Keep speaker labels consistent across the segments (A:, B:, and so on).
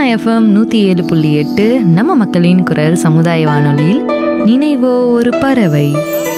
A: FM நூற்றி ஏழு புள்ளி எட்டு நம்ம மக்களின் குரல் சமுதாய வானொலியில் நினைவோ ஒரு பறவை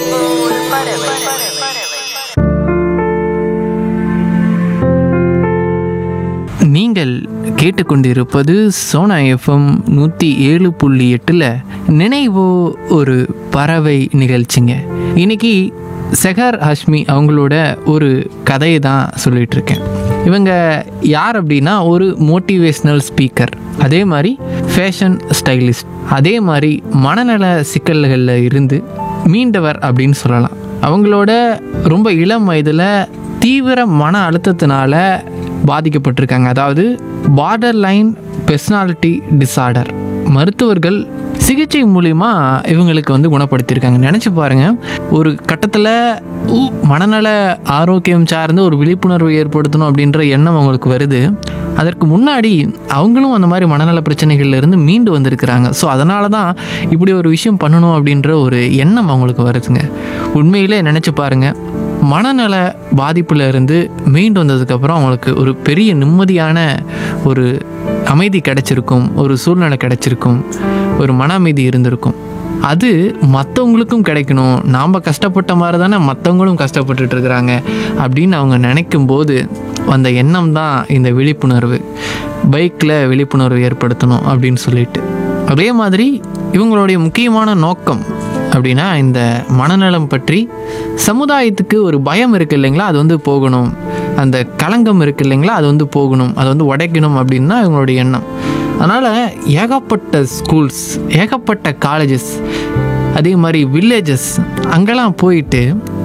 B: நீங்கள் கேட்டுக்கொண்டிருப்பது சோனா எஃப்எம் நூற்றி ஏழு புள்ளி எட்டில் நினைவோ ஒரு பறவை நிகழ்ச்சிங்க இன்னைக்கு செஹர் ஹஷ்மி அவங்களோட ஒரு கதையை தான் சொல்லிட்டு இருக்கேன் இவங்க யார் அப்படின்னா ஒரு மோட்டிவேஷ்னல் ஸ்பீக்கர் அதே மாதிரி ஃபேஷன் ஸ்டைலிஸ்ட் அதே மாதிரி மனநல சிக்கல்களில் இருந்து மீண்டவர் அப்படின்னு சொல்லலாம் அவங்களோட ரொம்ப இளம் வயதில் தீவிர மன அழுத்தத்தினால பாதிக்கப்பட்டிருக்காங்க அதாவது பார்டர் லைன் பெர்சனாலிட்டி டிஸார்டர் மருத்துவர்கள் சிகிச்சை மூலிமா இவங்களுக்கு வந்து குணப்படுத்தியிருக்காங்க நினச்சி பாருங்க ஒரு கட்டத்தில் மனநல ஆரோக்கியம் சார்ந்து ஒரு விழிப்புணர்வு ஏற்படுத்தணும் அப்படின்ற எண்ணம் அவங்களுக்கு வருது அதற்கு முன்னாடி அவங்களும் அந்த மாதிரி மனநல பிரச்சனைகள்ல இருந்து மீண்டு வந்திருக்கிறாங்க ஸோ அதனால தான் இப்படி ஒரு விஷயம் பண்ணணும் அப்படின்ற ஒரு எண்ணம் அவங்களுக்கு வருதுங்க உண்மையிலே நினச்சி பாருங்க மனநல பாதிப்புல இருந்து மீண்டு வந்ததுக்கப்புறம் அவங்களுக்கு ஒரு பெரிய நிம்மதியான ஒரு அமைதி கிடைச்சிருக்கும் ஒரு சூழ்நிலை கிடைச்சிருக்கும் ஒரு மன அமைதி இருந்திருக்கும் அது மற்றவங்களுக்கும் கிடைக்கணும் நாம் கஷ்டப்பட்ட மாதிரி தானே மற்றவங்களும் கஷ்டப்பட்டுட்டு இருக்கிறாங்க அப்படின்னு அவங்க நினைக்கும் போது அந்த எண்ணம் தான் இந்த விழிப்புணர்வு பைக்கில் விழிப்புணர்வு ஏற்படுத்தணும் அப்படின்னு சொல்லிட்டு அதே மாதிரி இவங்களுடைய முக்கியமான நோக்கம் அப்படின்னா இந்த மனநலம் பற்றி சமுதாயத்துக்கு ஒரு பயம் இருக்கு இல்லைங்களா அது வந்து போகணும் அந்த களங்கம் இருக்கு இல்லைங்களா அது வந்து போகணும் அதை வந்து உடைக்கணும் அப்படின்னு தான் இவங்களுடைய எண்ணம் அதனால் ஏகப்பட்ட ஸ்கூல்ஸ் ஏகப்பட்ட காலேஜஸ் அதே மாதிரி வில்லேஜஸ் அங்கெல்லாம் போயிட்டு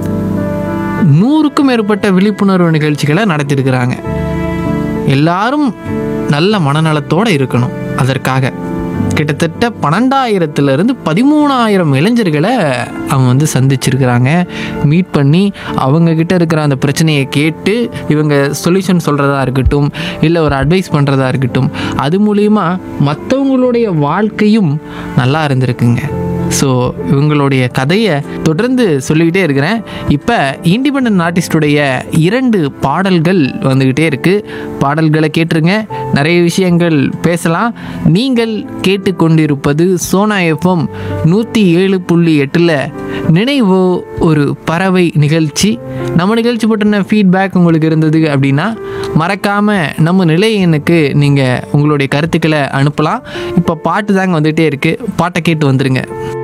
B: நூறுக்கும் மேற்பட்ட விழிப்புணர்வு நிகழ்ச்சிகளை நடத்தியிருக்கிறாங்க எல்லாரும் நல்ல மனநலத்தோடு இருக்கணும் அதற்காக கிட்டத்தட்ட பன்னெண்டாயிரத்துலேருந்து பதிமூணாயிரம் இளைஞர்களை அவங்க வந்து சந்திச்சிருக்கிறாங்க மீட் பண்ணி அவங்க கிட்ட இருக்கிற அந்த பிரச்சனையை கேட்டு இவங்க சொல்யூஷன் சொல்கிறதா இருக்கட்டும் இல்லை ஒரு அட்வைஸ் பண்ணுறதா இருக்கட்டும் அது மூலிமா மற்றவங்களுடைய வாழ்க்கையும் நல்லா இருந்திருக்குங்க ஸோ இவங்களுடைய கதையை தொடர்ந்து சொல்லிக்கிட்டே இருக்கிறேன் இப்போ இண்டிபெண்ட் ஆர்டிஸ்டுடைய இரண்டு பாடல்கள் வந்துக்கிட்டே இருக்குது பாடல்களை கேட்டுருங்க நிறைய விஷயங்கள் பேசலாம் நீங்கள் கேட்டுக்கொண்டிருப்பது சோனா எஃப்எம் நூற்றி ஏழு புள்ளி எட்டில் நினைவோ ஒரு பறவை நிகழ்ச்சி நம்ம நிகழ்ச்சி பற்றின ஃபீட்பேக் உங்களுக்கு இருந்தது அப்படின்னா மறக்காமல் நம்ம நிலையனுக்கு நீங்கள் உங்களுடைய கருத்துக்களை அனுப்பலாம் இப்போ பாட்டு தாங்க வந்துகிட்டே இருக்குது பாட்டை கேட்டு வந்துருங்க